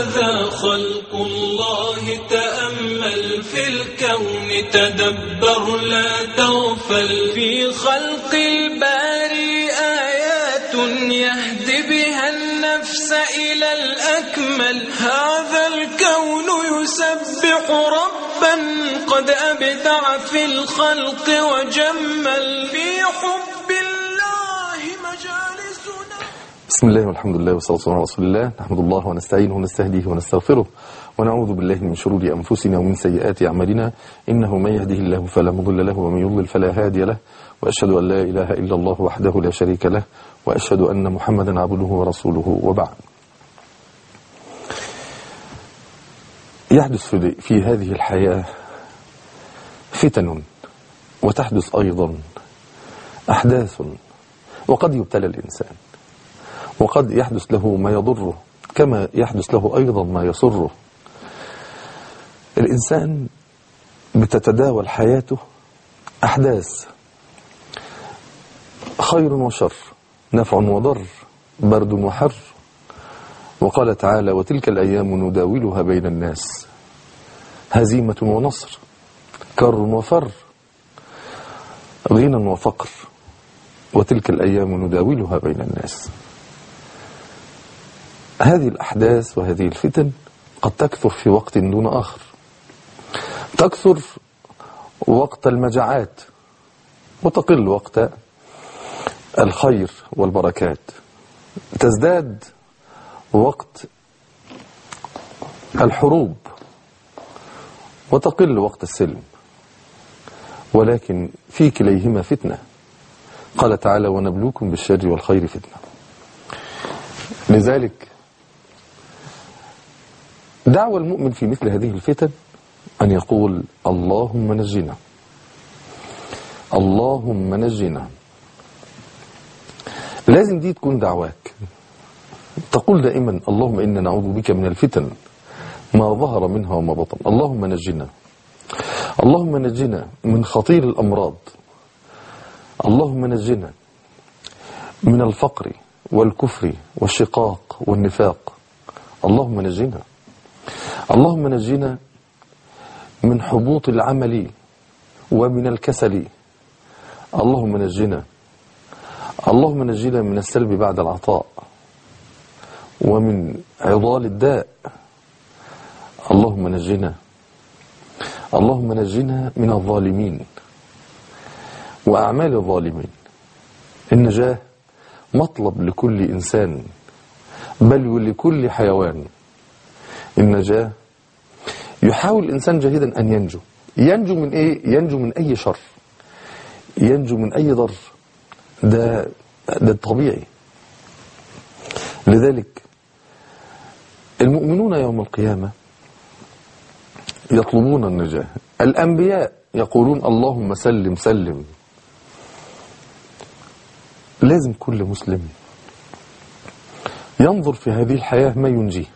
هذا خلق الله تأمل في الكون تدبر لا تغفل في خلق الباري آيات يهدي بها النفس إلى الأكمل هذا الكون يسبح ربا قد أبدع في الخلق وجمل في حب الله مجالسنا بسم الله والحمد لله والصلاة والسلام على رسول الله نحمد الله ونستعينه ونستهديه ونستغفره ونعوذ بالله من شرور أنفسنا ومن سيئات أعمالنا إنه من يهده الله فلا مضل له ومن يضلل فلا هادي له وأشهد أن لا إله إلا الله وحده لا شريك له وأشهد أن محمدا عبده ورسوله وبعد يحدث في- في هذه الحياة فتن وتحدث أيضا أحداث وقد يبتلى الإنسان وقد يحدث له ما يضره كما يحدث له أيضا ما يسره الإنسان بتتداول حياته أحداث خير وشر نفع وضر برد وحر وقال تعالى وتلك الأيام نداولها بين الناس هزيمة ونصر كر وفر غنى وفقر وتلك الأيام نداولها بين الناس هذه الأحداث وهذه الفتن قد تكثر في وقت دون آخر تكثر وقت المجاعات وتقل وقت الخير والبركات تزداد وقت الحروب وتقل وقت السلم ولكن في كليهما فتنة قال تعالى ونبلوكم بالشر والخير فتنة لذلك دعوة المؤمن في مثل هذه الفتن أن يقول اللهم نجنا اللهم نجنا لازم دي تكون دعواك تقول دائما اللهم إنا نعوذ بك من الفتن ما ظهر منها وما بطن اللهم نجنا اللهم نجنا من خطير الأمراض اللهم نجنا من الفقر والكفر والشقاق والنفاق اللهم نجنا اللهم نجنا من حبوط العمل ومن الكسل اللهم نجنا اللهم نجنا من السلب بعد العطاء ومن عضال الداء اللهم نجنا اللهم نجنا من الظالمين وأعمال الظالمين النجاة مطلب لكل إنسان بل ولكل حيوان النجاة يحاول الإنسان جاهدا أن ينجو ينجو من إيه؟ ينجو من أي شر ينجو من أي ضر ده ده الطبيعي لذلك المؤمنون يوم القيامة يطلبون النجاة الأنبياء يقولون اللهم سلم سلم لازم كل مسلم ينظر في هذه الحياة ما ينجيه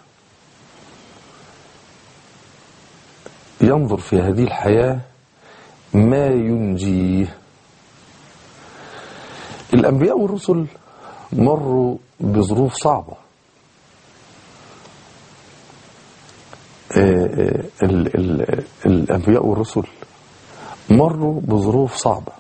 ينظر في هذه الحياة ما ينجيه الأنبياء والرسل مروا بظروف صعبة آه، آه، ال- ال- الأنبياء والرسل مروا بظروف صعبة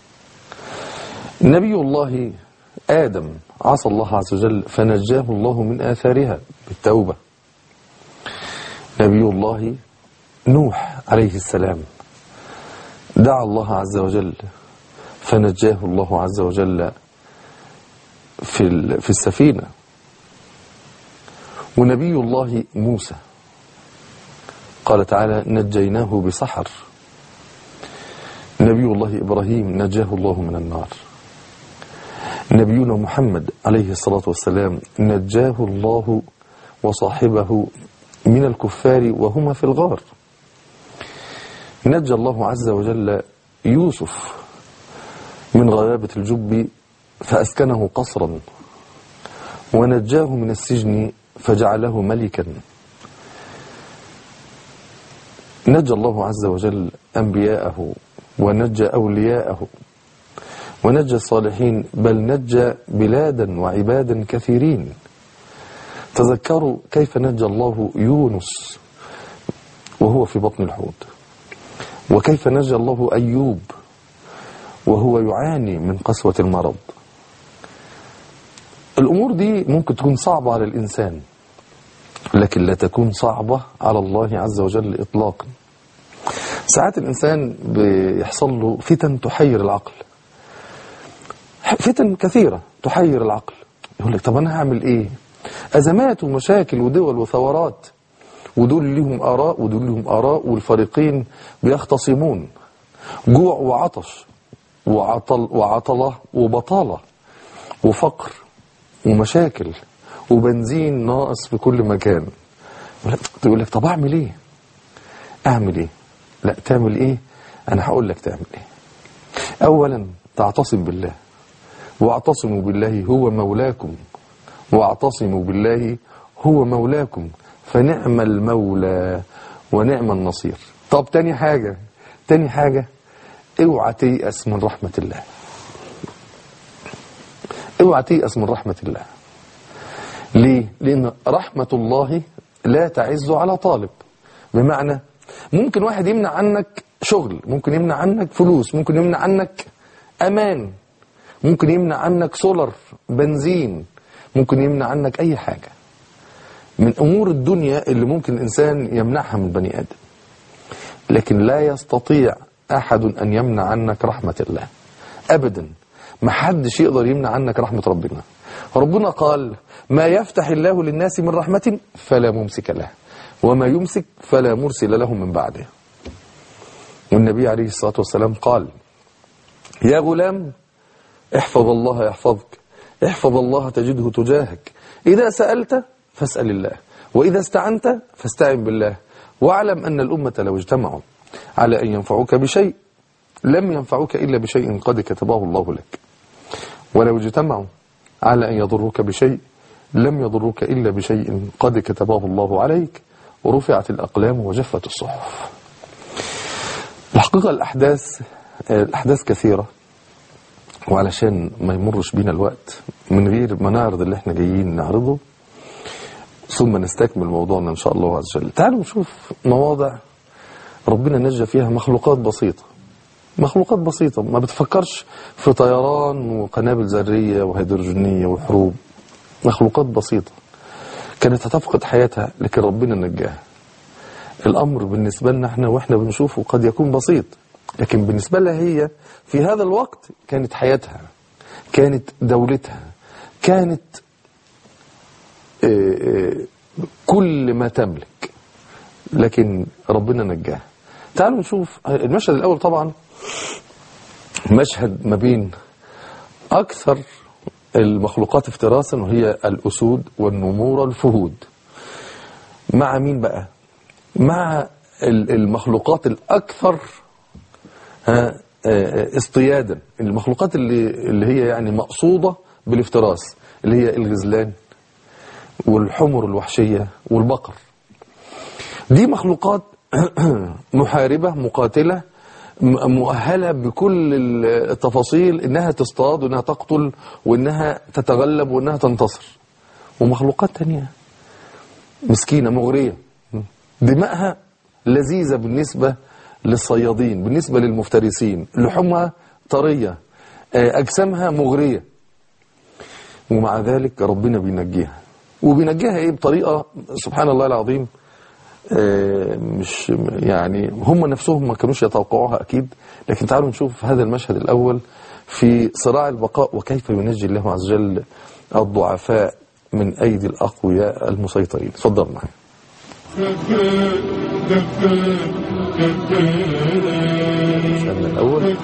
نبي الله آدم عصى الله عز وجل فنجاه الله من آثارها بالتوبة نبي الله نوح عليه السلام دعا الله عز وجل فنجاه الله عز وجل في ال- في السفينة ونبي الله موسى قال تعالى نجيناه بسحر نبي الله إبراهيم نجاه الله من النار نبينا محمد عليه الصلاة والسلام نجاه الله وصاحبه من الكفار وهما في الغار نجى الله عز وجل يوسف من غيابة الجب فأسكنه قصرا ونجاه من السجن فجعله ملكا نجى الله عز وجل أنبياءه ونجى أولياءه ونجى الصالحين بل نجى بلادا وعبادا كثيرين تذكروا كيف نجى الله يونس وهو في بطن الحوت وكيف نجى الله أيوب وهو يعاني من قسوة المرض الأمور دي ممكن تكون صعبة على الإنسان لكن لا تكون صعبة على الله عز وجل إطلاقا ساعات الإنسان بيحصل له فتن تحير العقل فتن كثيرة تحير العقل يقول لك طب أنا هعمل إيه أزمات ومشاكل ودول وثورات ودول لهم آراء ودول لهم آراء والفريقين بيختصمون جوع وعطش وعطل وعطلة وبطالة وفقر ومشاكل وبنزين ناقص في كل مكان تقول لك طب أعمل إيه أعمل إيه لا تعمل إيه أنا هقول لك تعمل إيه أولا تعتصم بالله واعتصموا بالله هو مولاكم واعتصموا بالله هو مولاكم فنعم المولى ونعم النصير طب تاني حاجة تاني حاجة اوعى تيأس من رحمة الله اوعى تيأس من رحمة الله ليه؟ لأن رحمة الله لا تعز على طالب بمعنى ممكن واحد يمنع عنك شغل ممكن يمنع عنك فلوس ممكن يمنع عنك أمان ممكن يمنع عنك سولر بنزين ممكن يمنع عنك أي حاجة من أمور الدنيا اللي ممكن الإنسان يمنعها من بني آدم لكن لا يستطيع أحد أن يمنع عنك رحمة الله أبدا ما حدش يقدر يمنع عنك رحمة ربنا ربنا قال ما يفتح الله للناس من رحمة فلا ممسك له وما يمسك فلا مرسل له من بعده والنبي عليه الصلاة والسلام قال يا غلام احفظ الله يحفظك احفظ الله تجده تجاهك إذا سألت فاسأل الله وإذا استعنت فاستعن بالله واعلم أن الأمة لو اجتمعوا على أن ينفعوك بشيء لم ينفعوك إلا بشيء قد كتبه الله لك ولو اجتمعوا على أن يضروك بشيء لم يضروك إلا بشيء قد كتبه الله عليك ورفعت الأقلام وجفت الصحف الحقيقة الأحداث الأحداث كثيرة وعلشان ما يمرش بينا الوقت من غير ما نعرض اللي احنا جايين نعرضه ثم نستكمل موضوعنا إن شاء الله عز وجل تعالوا نشوف مواضع ربنا نجى فيها مخلوقات بسيطة مخلوقات بسيطة ما بتفكرش في طيران وقنابل ذرية وهيدروجينية وحروب مخلوقات بسيطة كانت هتفقد حياتها لكن ربنا نجاها الأمر بالنسبة لنا احنا واحنا بنشوفه قد يكون بسيط لكن بالنسبة لها هي في هذا الوقت كانت حياتها كانت دولتها كانت اه اه كل ما تملك لكن ربنا نجاها تعالوا نشوف المشهد الأول طبعا مشهد ما بين أكثر المخلوقات افتراسا وهي الأسود والنمور الفهود مع مين بقى مع المخلوقات الأكثر اصطيادا المخلوقات اللي, اللي هي يعني مقصودة بالافتراس اللي هي الغزلان والحمر الوحشية والبقر دي مخلوقات محاربة مقاتلة مؤهلة بكل التفاصيل انها تصطاد وانها تقتل وانها تتغلب وانها تنتصر ومخلوقات تانية مسكينة مغرية دماءها لذيذة بالنسبة للصيادين بالنسبة للمفترسين لحومها طرية أجسامها مغرية ومع ذلك ربنا بينجيها وبينجيها ايه بطريقة سبحان الله العظيم مش يعني هم نفسهم ما كانوش يتوقعوها أكيد لكن تعالوا نشوف هذا المشهد الأول في صراع البقاء وكيف ينجي الله عز وجل الضعفاء من أيدي الأقوياء المسيطرين تفضل معي المشهد الأول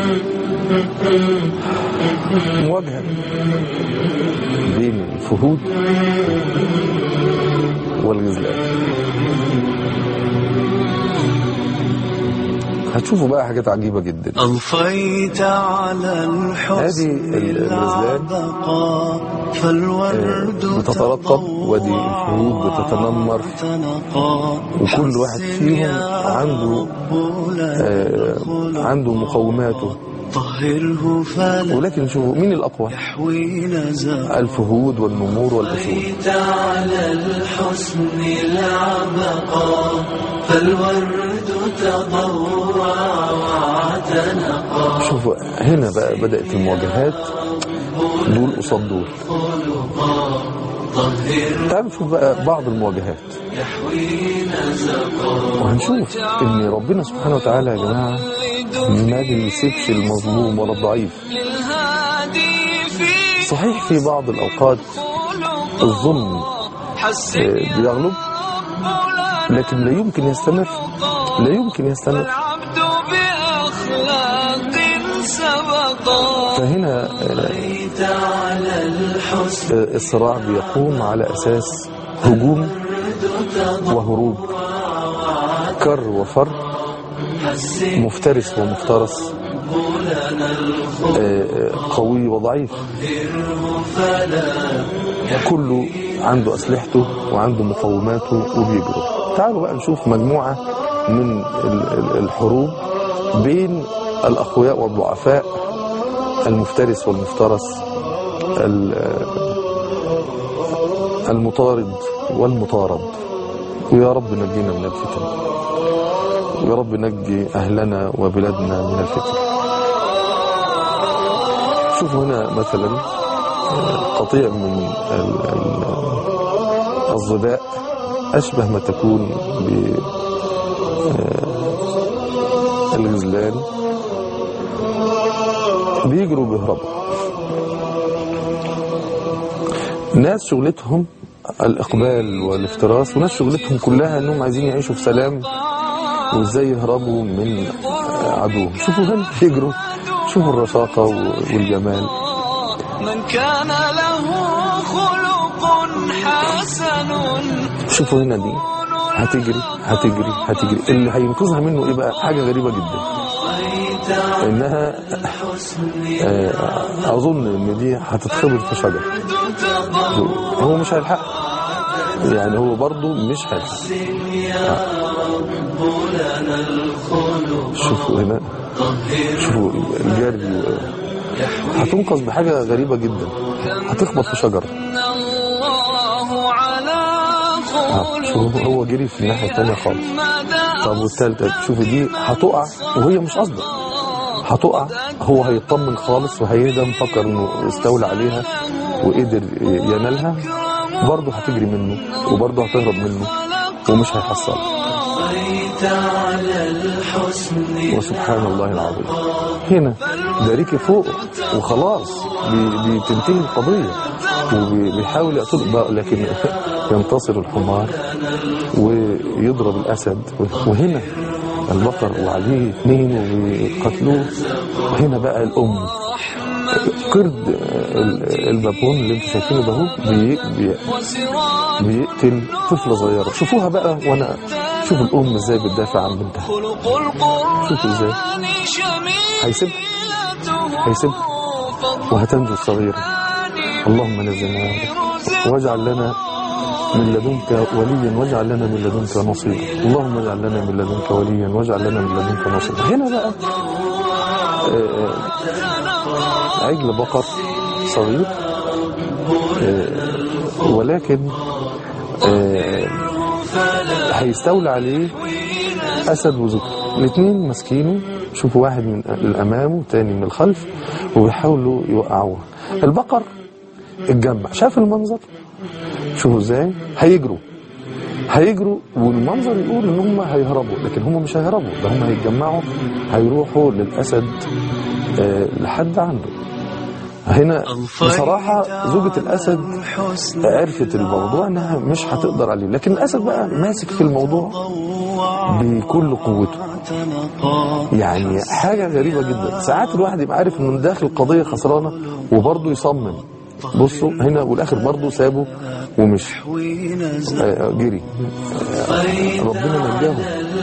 مواجهة بين الفهود والغزلان هتشوفوا بقى حاجات عجيبة جدا أضفيت على الحسن هذه الغزلان فالورد بتترقب ودي الفهود بتتنمر وكل واحد فيهم عنده آه عنده مقوماته طهره فلا ولكن شوفوا مين الأقوى يحوي نزاع الفهود والنمور والأسود بيت على الحسن العبقى فالورد تضوع واعتنقا شوفوا هنا بقى بدأت المواجهات دول قصاد دول تعالوا نشوف بقى بعض المواجهات وهنشوف ان ربنا سبحانه وتعالى يا جماعه ما بيسيبش المظلوم ولا الضعيف للهادي في صحيح في بعض الاوقات الظلم حسن آه، بيغلب لكن لا يمكن يستمر لا يمكن يستمر العبد بأخلاق سبقا فهنا آه، بيت على الحسن آه، الصراع بيقوم على اساس هجوم وهروب كر وفر مفترس ومفترس آه، آه، قوي وضعيف كله عنده أسلحته وعنده مقوماته وبيجروا تعالوا بقى نشوف مجموعة من ال- ال- الحروب بين الأقوياء والضعفاء المفترس والمفترس ال- المطارد والمطارد ويا رب نجينا من الفتن ويا رب نجي أهلنا وبلادنا من الفتن شوفوا هنا مثلا آه، قطيع من ال- ال- الظباء أشبه ما تكون ب آه، الغزلان بيجروا بيهربوا ناس شغلتهم الإقبال والافتراس وناس شغلتهم كلها أنهم عايزين يعيشوا في سلام وإزاي يهربوا من عدوهم شوفوا هنا يجروا شوفوا الرشاقة والجمال من كان له خلق حسن شوفوا هنا دي هتجري هتجري هتجري اللي هينقذها منه ايه بقى حاجة غريبة جدا انها آه، اظن ان دي هتتخبط في شجر هو مش هيلحق يعني هو برضه مش هيلحق آه. شوفوا هنا شوفوا الجري هتنقذ بحاجة غريبة جدا هتخبط في شجرة الله على آه، خلق شوفوا هو جري في الناحية التانية خالص طب والتالتة شوفي دي هتقع وهي مش قصده هتقع هو هيطمن خالص وهيهدى مفكر انه استولى عليها وقدر ينالها برضه هتجري منه وبرضه هتهرب منه ومش هيحصلها بيت على الحسن وسبحان الله العظيم هنا ده ريكي فوق وخلاص بي- بتنتهي القضية وبيحاول يقتل بقى لكن ينتصر الحمار ويضرب الأسد وهنا البقر وعليه اثنين ويقتلوه هنا بقى الأم قرد ال- البابون اللي انتوا شايفينه ده هو بي بي وسراج بيقتل طفلة صغيرة شوفوها بقى وانا شوفوا الأم ازاي بتدافع عن بنتها خلق القرآن شوفوا ازاي شميلته هيسيبها هيسيبها وهتنجو الصغيرة اللهم نزلنا يا رب واجعل لنا من لدنك وليا واجعل لنا من لدنك نصيرا اللهم اجعل لنا من لدنك وليا واجعل لنا من لدنك نصيرا هنا بقى آه، آه، عجل بقر صغير آه، ولكن آه، هيستولى عليه اسد وذكر الاثنين ماسكينه شوفوا واحد من الامام والتاني من الخلف وبيحاولوا يوقعوه البقر اتجمع شاف المنظر شوفوا ازاي هيجروا هيجروا والمنظر يقول ان هم هيهربوا لكن هم مش هيهربوا ده هم هيتجمعوا هيروحوا للاسد آه، لحد عنده هنا بصراحة زوجة الأسد عرفت الموضوع انها مش هتقدر عليه لكن الأسد بقى ماسك في الموضوع بكل قوته يعني حاجة غريبة جدا ساعات الواحد يبقى عارف انه داخل قضية خسرانة وبرضه يصمم بصوا هنا والاخر برضه سابه ومش آه، جري آه، ربنا نجاهم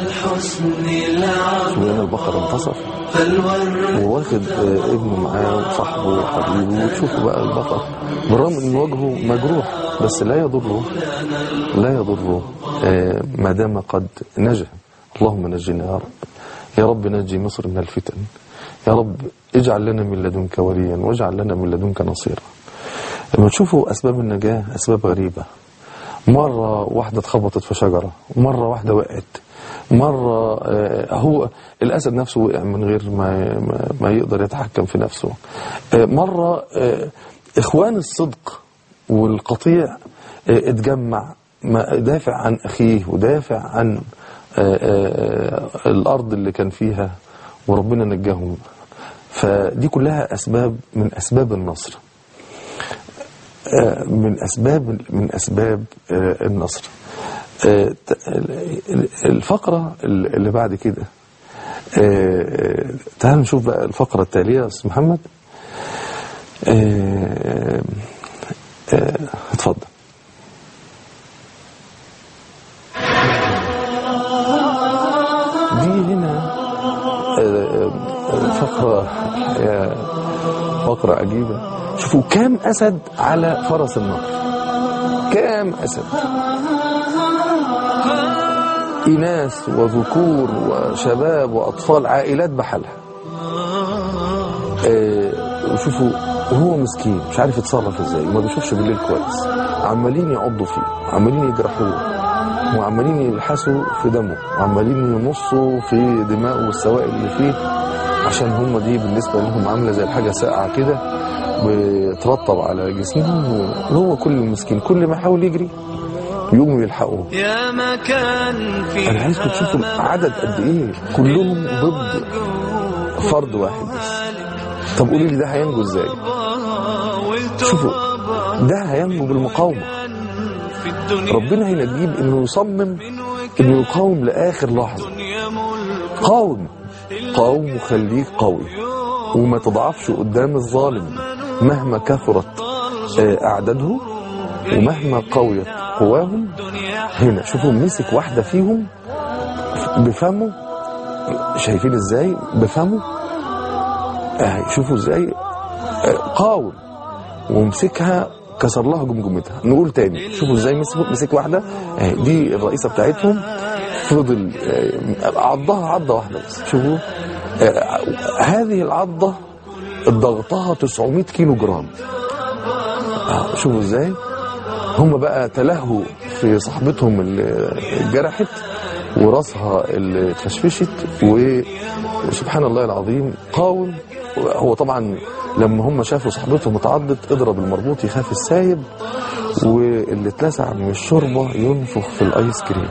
شوف هنا البقر انتصر وواخد آه، ابنه معاه وصاحبه وحبيبه وتشوفوا بقى البقر بالرغم ان وجهه مجروح بس لا يضره لا يضره آه، ما دام قد نجا اللهم نجنا يا رب يا رب نجي مصر من الفتن يا رب اجعل لنا من لدنك وليا واجعل لنا من لدنك نصيرا لما تشوفوا أسباب النجاة أسباب غريبة مرة واحدة اتخبطت في شجرة مرة واحدة وقعت مرة آه، هو الأسد نفسه وقع من غير ما ما- ما يقدر يتحكم في نفسه آه، مرة آه، إخوان الصدق والقطيع آه، اتجمع ما- دافع عن أخيه ودافع عن آه، آه، الأرض اللي كان فيها وربنا نجاهم فدي كلها أسباب من أسباب النصر آه، من أسباب من أسباب آه، النصر آه، ت- ال- الفقرة اللي بعد كده آه، تعال نشوف بقى الفقرة التالية يا أستاذ محمد آه، آه، اتفضل دي هنا آه، آه، فقرة آه، فقرة عجيبة شوفوا كام أسد على فرس النار كام أسد إناث وذكور وشباب وأطفال عائلات بحالها آه، وشوفوا وهو مسكين مش عارف يتصرف ازاي وما بيشوفش بالليل كويس عمالين يعضوا فيه عمالين يجرحوه وعمالين يلحسوا في دمه وعمالين يمصوا في دماغه والسوائل اللي فيه عشان هم دي بالنسبة لهم عاملة زي الحاجة ساقعة كده بترطب على جسمهم وهو كل مسكين كل ما يحاول يجري يقوموا يلحقوه يا مكان في انا عايزكم تشوفوا العدد قد ايه كلهم ضد فرد واحد بس طب قولي لي ده هينجو ازاي شوفوا ده هينجو بالمقاومه في الدنيا ربنا هينجيه بانه يصمم انه يقاوم لاخر لحظه قاوم قاوم وخليك قوي وما تضعفش قدام الظالم مهما كثرت آه، اعدادهم ومهما قويت قواهم هنا شوفوا مسك واحده فيهم بفمه شايفين ازاي بفمه آه، شوفوا ازاي آه، قاوم ومسكها كسر لها جمجمتها نقول تاني شوفوا ازاي مسك مسك واحده آه، دي الرئيسه بتاعتهم فضل آه، عضها عضه واحده بس شوفوا آه، هذه العضه ضغطها 900 كيلو جرام آه، شوفوا ازاي هم بقى تلهوا في صاحبتهم اللي جرحت وراسها اللي اتفشفشت و- وسبحان الله العظيم قاوم هو طبعا لما هم شافوا صاحبتهم اتعضت اضرب المربوط يخاف السايب واللي اتلسع من الشوربه ينفخ في الايس كريم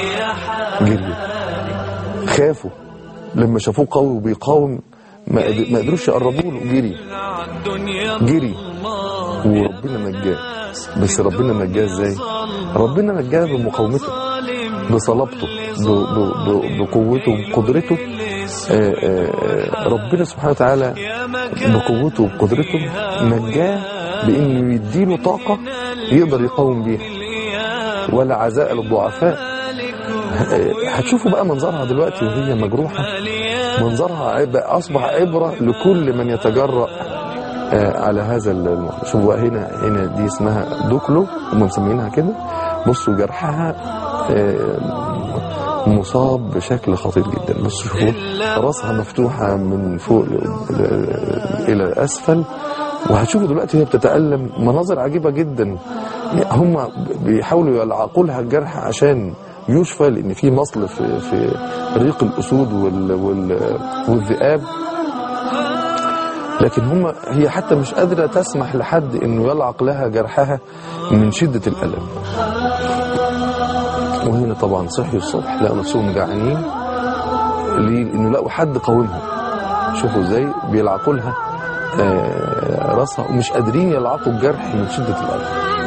جري خافوا لما شافوه قوي وبيقاوم ما قد- ما قدروش يقربوا له جري الدنيا جري وربنا نجاه بس ربنا نجاه ازاي ربنا نجاه بمقاومته بصلابته ب- ب- ب- بقوته بقدرته آه، آه، ربنا سبحانه وتعالى بقوته وبقدرته نجاه بانه يديله طاقه يقدر يقاوم بيها ولا عزاء للضعفاء آه، هتشوفوا بقى منظرها دلوقتي وهي مجروحه منظرها عب- اصبح عبره لكل من يتجرأ آه، على هذا المخ شوفوا بقى هنا هنا دي اسمها دوكلو هم مسمينها كده بصوا جرحها آه، مصاب بشكل خطير جدا بصوا شوفوا راسها مفتوحة من فوق ل- ل- إلى أسفل وهتشوفوا دلوقتي هي بتتألم مناظر عجيبة جدا هم بيحاولوا يلعقوا لها الجرح عشان يشفى لأن في مصل في في ريق الأسود وال وال والذئاب لكن هم هي حتى مش قادرة تسمح لحد انه يلعق لها جرحها من شدة الألم وهنا طبعا صحيوا الصبح لقوا نفسهم جعانين ليه؟ لانه لقوا حد قاومهم شوفوا ازاي بيلعقوا لها آه، راسها ومش قادرين يلعقوا الجرح من شدة الألم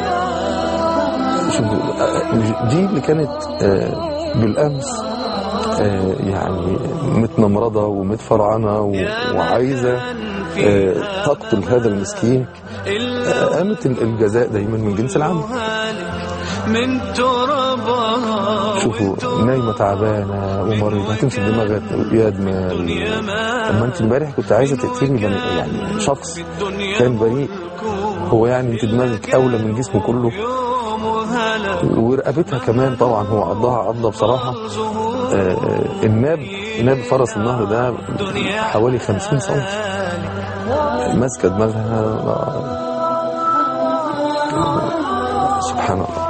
شوفوا آه، دي اللي كانت آه، بالأمس آه، يعني متنمرضة ومتفرعنة و- وعايزة آه، تقتل هذا المسكين آه، قامت الجزاء دايما من جنس العمل من ترابها شوفوا نايمة تعبانة ومريضة هتمسك دماغك يا دماغ اما انت امبارح كنت عايزة تقتلي بني يعني شخص كان بريء هو يعني انت دماغك اولى من جسمه كله يومها ملك ورقبتها كمان طبعا هو عضها عضة بصراحة زهور آه، آه، الناب ناب فرس النهر ده حوالي 50 سم ماسكة دماغها آه، سبحان الله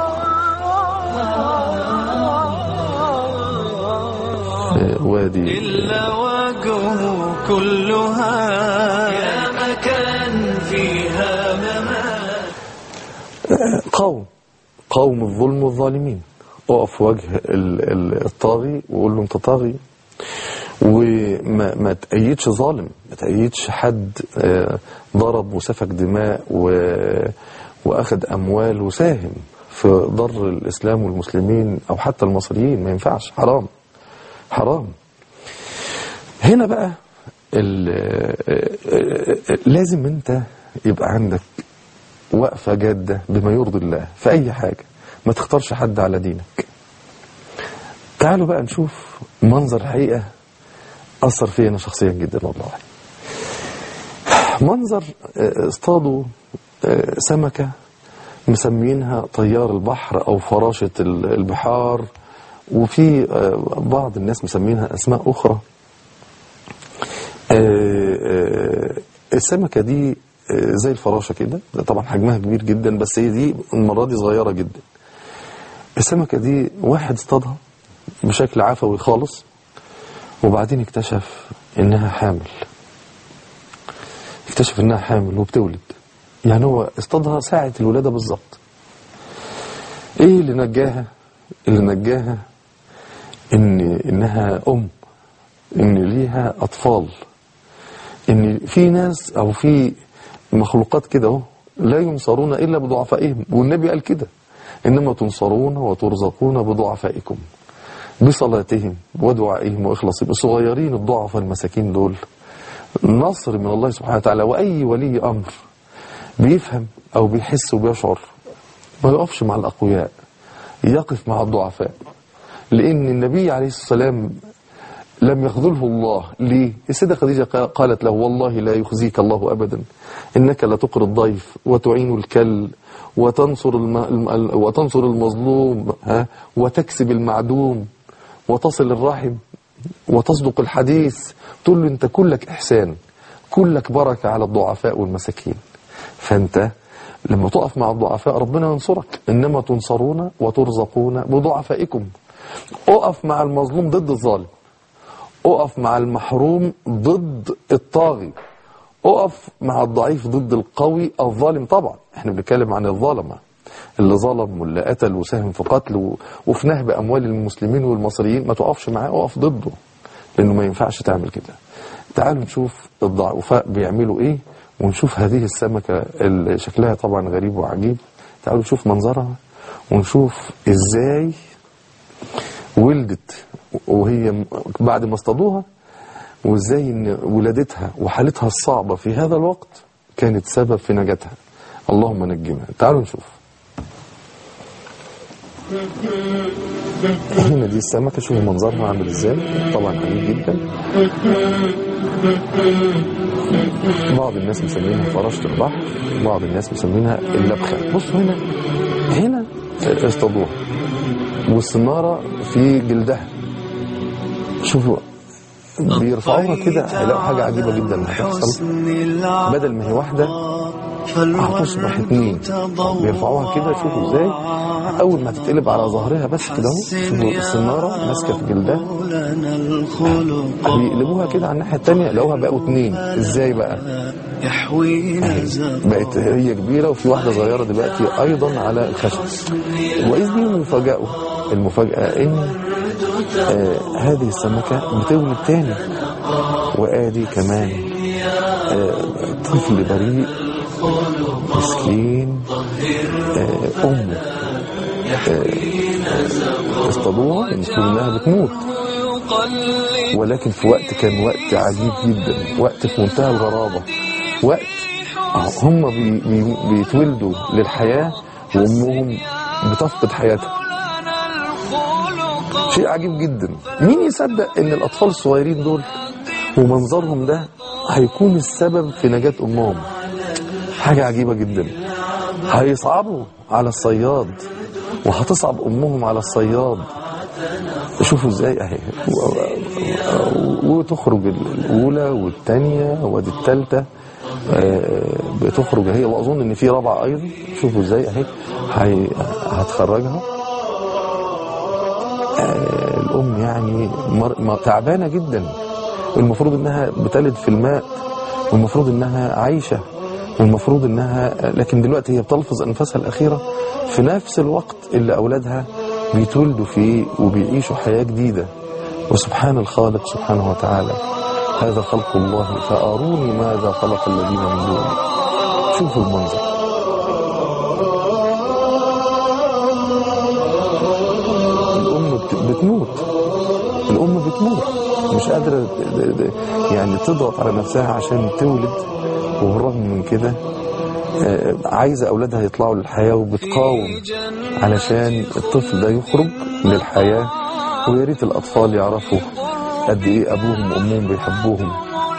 آه، وادي إلا وجهه كلها يا مكان فيها ممات قوم قوم الظلم والظالمين اقف في وجه ال- ال- الطاغي وقول له انت طاغي وما ما تأيدش ظالم ما تأيدش حد آه، ضرب وسفك دماء و واخد اموال وساهم في ضر الاسلام والمسلمين او حتى المصريين ما ينفعش حرام حرام هنا بقى ال- آه، آه، لازم انت يبقى عندك وقفة جادة بما يرضي الله في أي حاجة ما تختارش حد على دينك تعالوا بقى نشوف منظر الحقيقة أثر فيا أنا شخصيا جدا والله منظر آه، اصطادوا آه، سمكة مسمينها طيار البحر أو فراشة ال- البحار وفي آه، بعض الناس مسمينها أسماء أخرى آه، آه، السمكة دي آه، زي الفراشة كده ده طبعا حجمها كبير جدا بس هي دي المرة دي صغيرة جدا السمكة دي واحد اصطادها بشكل عفوي خالص وبعدين اكتشف انها حامل اكتشف انها حامل وبتولد يعني هو اصطادها ساعة الولادة بالظبط ايه اللي نجاها اللي نجاها ان انها ام ان ليها اطفال ان في ناس او في مخلوقات كده اهو لا ينصرون الا بضعفائهم والنبي قال كده انما تنصرون وترزقون بضعفائكم بصلاتهم ودعائهم واخلاصهم الصغيرين الضعفاء المساكين دول نصر من الله سبحانه وتعالى واي ولي امر بيفهم او بيحس وبيشعر ما يقفش مع الاقوياء يقف مع الضعفاء لان النبي عليه الصلاه والسلام لم يخذله الله ليه السيدة خديجة قا- قالت له والله لا يخزيك الله أبدا إنك لتقر الضيف وتعين الكل وتنصر, الم... الم... وتنصر المظلوم ها وتكسب المعدوم وتصل الرحم وتصدق الحديث تقول له أنت كلك إحسان كلك بركة على الضعفاء والمساكين فأنت لما تقف مع الضعفاء ربنا ينصرك إنما تنصرون وترزقون بضعفائكم اقف مع المظلوم ضد الظالم اقف مع المحروم ضد الطاغي اقف مع الضعيف ضد القوي الظالم طبعا احنا بنتكلم عن الظلمه اللي ظلم واللي قتل وساهم في قتل و- وفي نهب اموال المسلمين والمصريين ما تقفش معاه اقف ضده لانه ما ينفعش تعمل كده تعالوا نشوف الضعفاء بيعملوا ايه ونشوف هذه السمكه اللي شكلها طبعا غريب وعجيب تعالوا نشوف منظرها ونشوف ازاي ولدت وهي م- بعد ما اصطادوها وازاي ان ولادتها وحالتها الصعبة في هذا الوقت كانت سبب في نجاتها اللهم نجنا تعالوا نشوف هنا دي السمكة شوفوا منظرها عامل ازاي طبعا عجيب جدا بعض الناس مسمينها فراشة البحر بعض الناس مسمينها اللبخة بصوا هنا هنا اصطادوها والسنارة في جلدها شوفوا بيرفعوها كده هيلاقوا حاجة عجيبة جدا هتحصل بدل ما هي واحدة هتصبح اتنين بيرفعوها كده شوفوا ازاي اول ما تتقلب على ظهرها بس كده اهو شوفوا السنارة ماسكة في جلدها لنا الخلق بيقلبوها كده على الناحية التانية لقوها بقوا اتنين ازاي بقى يحوينا زمان بقت هي كبيرة وفي واحدة صغيرة دلوقتي أيضا على الخشب وإذ بي المفاجأة المفاجأة إن آه هذه السمكة بتولد تاني وآدي كمان آه طفل بريء مسكين آه أمه آه اصطادوها المفروض إنها بتموت يقلب ولكن في وقت كان وقت عجيب جدا وقت في منتهى الغرابة وقت هم بي بي بيتولدوا للحياة وأمهم بتفقد حياتها لنا الخلق شيء عجيب جدا مين يصدق ان الأطفال الصغيرين دول ومنظرهم ده هيكون السبب في نجاة أمهم حاجة عجيبة جدا هيصعبوا على الصياد وهتصعب امهم على الصياد شوفوا ازاي اهي و- و- وتخرج الاولى والثانيه وادي الثالثه آه، بتخرج هي واظن ان في رابعه ايضا شوفوا ازاي اهي هي- هتخرجها آه، الام يعني مر... ما- تعبانه جدا المفروض انها بتلد في الماء والمفروض انها عايشه والمفروض انها لكن دلوقتي هي بتلفظ انفاسها الاخيره في نفس الوقت اللي اولادها بيتولدوا فيه وبيعيشوا حياه جديده وسبحان الخالق سبحانه وتعالى هذا خلق الله فاروني ماذا خلق الذين من دونه شوفوا المنظر الام بت- بتموت الام بتموت مش قادره د- د- يعني تضغط على نفسها عشان تولد وبالرغم من كده آه، عايزه اولادها يطلعوا للحياه وبتقاوم علشان الطفل ده يخرج للحياه ويا ريت الاطفال يعرفوا قد ايه ابوهم وامهم بيحبوهم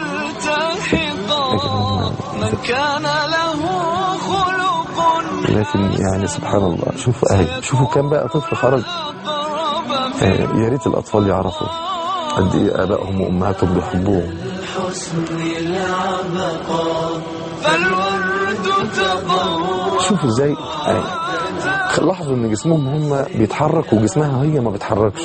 ملتحقا من كان له خلق لكن يعني سبحان الله شوفوا اهي شوفوا كم بقى طفل خرج أقرب آه، يا ريت الاطفال يعرفوا قد ايه ابائهم وامهاتهم بيحبوهم حسن العبقى فالورد تضوع شوفوا ازاي يعني لاحظوا ان جسمهم هم بيتحرك وجسمها هي ما بتحركش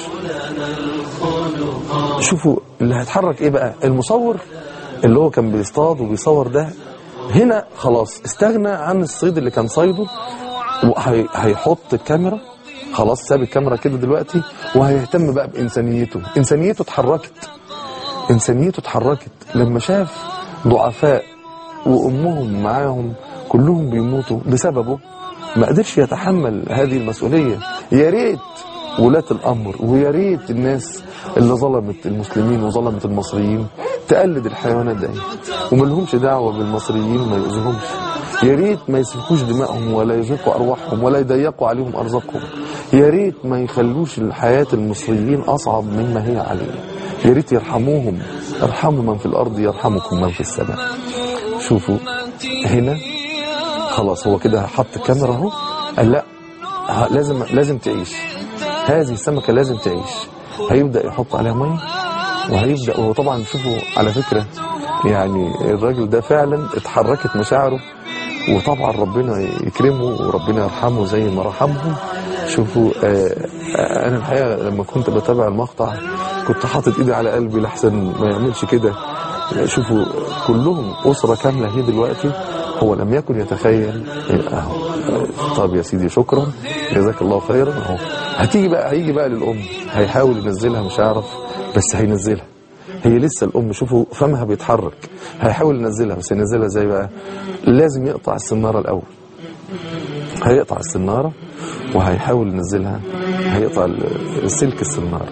شوفوا اللي هيتحرك ايه بقى المصور اللي هو كان بيصطاد وبيصور ده هنا خلاص استغنى عن الصيد اللي كان صيده وهيحط الكاميرا خلاص ساب الكاميرا كده دلوقتي وهيهتم بقى بإنسانيته إنسانيته اتحركت إنسانيته اتحركت لما شاف ضعفاء وأمهم معاهم كلهم بيموتوا بسببه ما قدرش يتحمل هذه المسؤولية يا ريت ولاة الأمر ويا ريت الناس اللي ظلمت المسلمين وظلمت المصريين تقلد الحيوانات دي وما لهمش دعوة بالمصريين وما يؤذوهمش يا ريت ما يسفكوش دمائهم ولا يزهقوا أرواحهم ولا يضيقوا عليهم أرزاقهم يا ريت ما يخلوش حياة المصريين أصعب مما هي عليه يا ريت يرحموهم ارحموا من في الأرض يرحمكم من في السماء شوفوا هنا خلاص هو كده حط الكاميرا اهو قال لا ه- لازم لازم تعيش هذه السمكه لازم تعيش هيبدا يحط عليها ميه وهيبدا وهو طبعا شوفوا على فكره يعني الراجل ده فعلا اتحركت مشاعره وطبعا ربنا يكرمه وربنا يرحمه زي ما رحمهم شوفوا آه آه، انا الحقيقه لما كنت بتابع المقطع كنت حاطط ايدي على قلبي لحسن ما يعملش كده شوفوا كلهم اسره كامله هي دلوقتي هو لم يكن يتخيل اهو طب يا سيدي شكرا جزاك الله خيرا اهو هتيجي بقى هيجي بقى للام هيحاول ينزلها مش هيعرف بس هينزلها هي لسه الام شوفوا فمها بيتحرك هيحاول ينزلها بس ينزلها ازاي بقى لازم يقطع السناره الاول هيقطع السناره وهيحاول ينزلها هيقطع ال- سلك السناره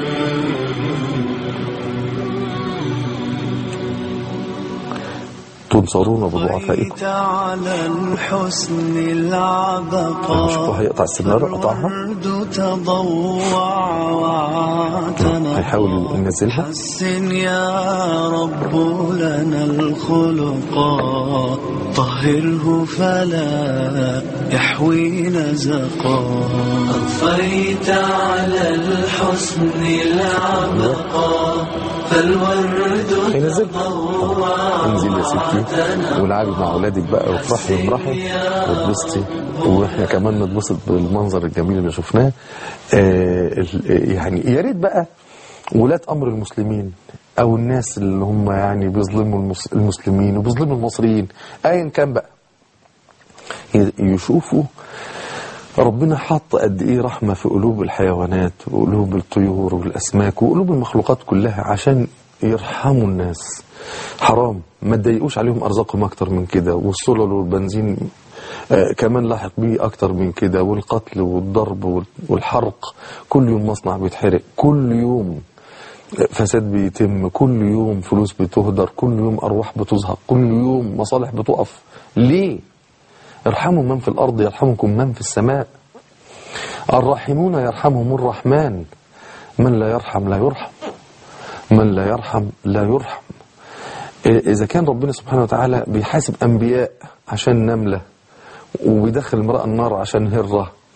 تنصرون بضعفائكم بقيت على الحسن العبقى شوفوا هيقطع السناره قطعها الورد تضوع وعاتنا هيحاول ينزلها حسن يا رب لنا الخلقا طهره فلا يحوي نزقا أضفيت على الحسن العبقا فالورد هينزلها انزل يا ستي والعبي مع اولادك بقى وافرحي وامرحي واتبسطي واحنا كمان نتبسط بالمنظر الجميل اللي شفناه آه ال- يعني يا ريت بقى ولاة امر المسلمين او الناس اللي هم يعني بيظلموا المس- المسلمين وبيظلموا المصريين ايا كان بقى ي- يشوفوا ربنا حط قد ايه رحمه في قلوب الحيوانات وقلوب الطيور والاسماك وقلوب المخلوقات كلها عشان يرحموا الناس حرام ما تضايقوش عليهم ارزاقهم اكتر من كده والسلل والبنزين آه كمان لاحق بيه اكتر من كده والقتل والضرب وال- والحرق كل يوم مصنع بيتحرق كل يوم فساد بيتم كل يوم فلوس بتهدر كل يوم ارواح بتزهق كل يوم مصالح بتقف ليه ارحموا من في الأرض يرحمكم من في السماء الراحمون يرحمهم الرحمن من لا يرحم لا يرحم من لا يرحم لا يرحم إيه إذا كان ربنا سبحانه وتعالى بيحاسب أنبياء عشان نملة وبيدخل امرأة النار عشان هرة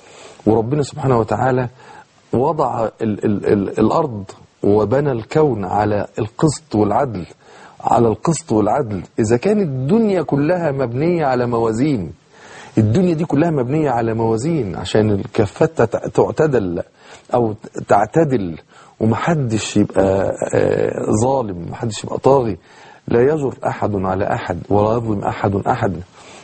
وربنا سبحانه وتعالى وضع ال ال ال الأرض وبنى الكون على القسط والعدل على القسط والعدل إذا كانت الدنيا كلها مبنية على موازين الدنيا دي كلها مبنية على موازين عشان الكفات تت- تعتدل أو تعتدل ومحدش يبقى آه، ظالم محدش يبقى طاغي لا يجر أحد على أحد ولا يظلم أحد أحد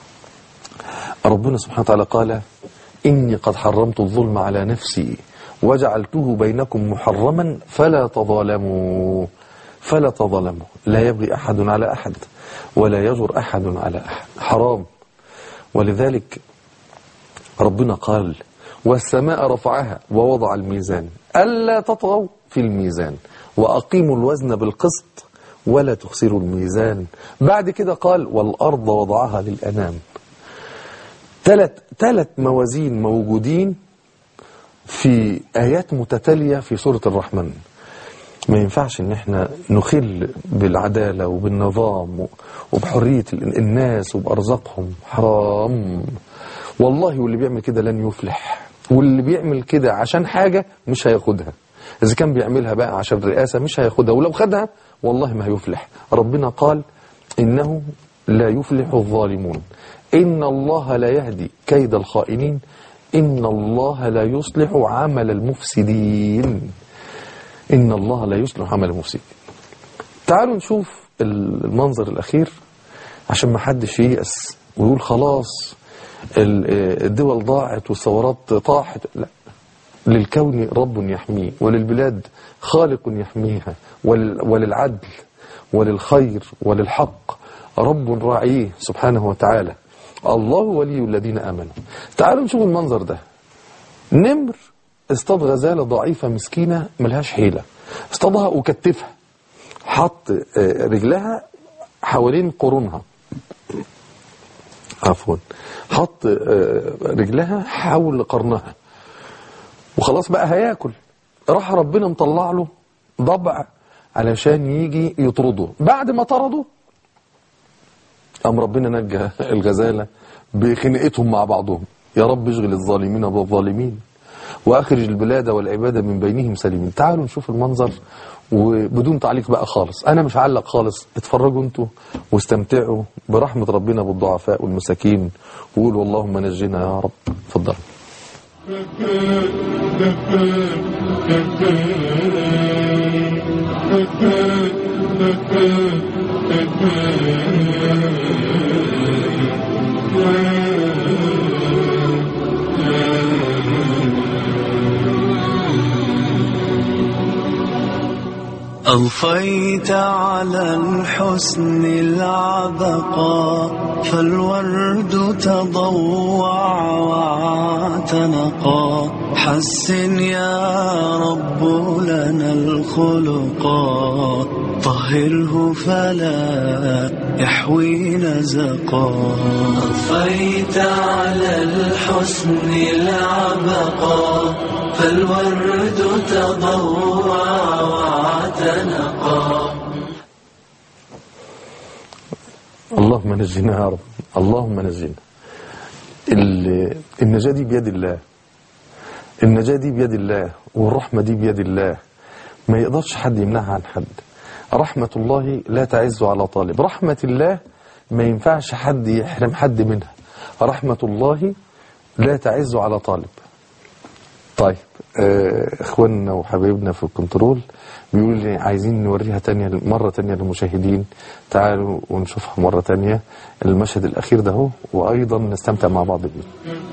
ربنا سبحانه وتعالى قال إني قد حرمت الظلم على نفسي وجعلته بينكم محرما فلا تظالموا فلا تظالموا لا يبغي أحد على أحد ولا يجر أحد على أحد حرام ولذلك ربنا قال والسماء رفعها ووضع الميزان ألا تطغوا في الميزان وأقيموا الوزن بالقسط ولا تخسروا الميزان بعد كده قال والأرض وضعها للأنام ثلاث ثلاث موازين موجودين في آيات متتالية في سورة الرحمن ما ينفعش ان احنا نخل بالعدالة وبالنظام وبحرية ال- الناس وبأرزاقهم حرام والله واللي بيعمل كده لن يفلح واللي بيعمل كده عشان حاجة مش هياخدها إذا كان بيعملها بقى عشان رئاسة مش هياخدها ولو خدها والله ما هيفلح ربنا قال إنه لا يفلح الظالمون إن الله لا يهدي كيد الخائنين إن الله لا يصلح عمل المفسدين إن الله لا يصلح عمل المفسدين تعالوا نشوف المنظر الأخير عشان ما حدش ييأس ويقول خلاص ال- الدول ضاعت والثورات طاحت لا للكون رب يحميه وللبلاد خالق يحميها ول- وللعدل وللخير وللحق رب راعيه سبحانه وتعالى الله ولي الذين آمنوا تعالوا نشوف المنظر ده نمر اصطاد غزالة ضعيفة مسكينة ملهاش حيلة اصطادها وكتفها حط آه، رجلها حوالين قرونها عفوا حط آه، رجلها حول قرنها وخلاص بقى هياكل راح ربنا مطلع له ضبع علشان يجي يطرده بعد ما طرده قام ربنا نجى الغزالة بخنقتهم مع بعضهم يا رب اشغل الظالمين بالظالمين واخرج البلاد والعباد من بينهم سليمين تعالوا نشوف المنظر وبدون تعليق بقى خالص انا مش هعلق خالص اتفرجوا انتوا واستمتعوا برحمة ربنا بالضعفاء والمساكين وقولوا اللهم نجنا يا رب اتفضلوا أضفيت على الحسن العبقى فالورد تضوع واعتنقا حسن يا رب لنا الخلقا طهره فلا يحوي نزقا أضفيت على الحسن العبقا فالورد تضوع واعتنقا اللهم نجنا يا رب اللهم نجنا ال- النجاة دي بيد الله النجاة دي بيد الله والرحمة دي بيد الله ما يقدرش حد يمنعها عن حد رحمة الله لا تعز على طالب رحمة الله ما ينفعش حد يحرم حد منها رحمة الله لا تعز على طالب طيب آه، اخواننا وحبايبنا في الكنترول بيقولوا لي عايزين نوريها تانية مرة تانية للمشاهدين تعالوا ونشوفها مرة تانية المشهد الأخير ده هو وأيضا نستمتع مع بعض بيه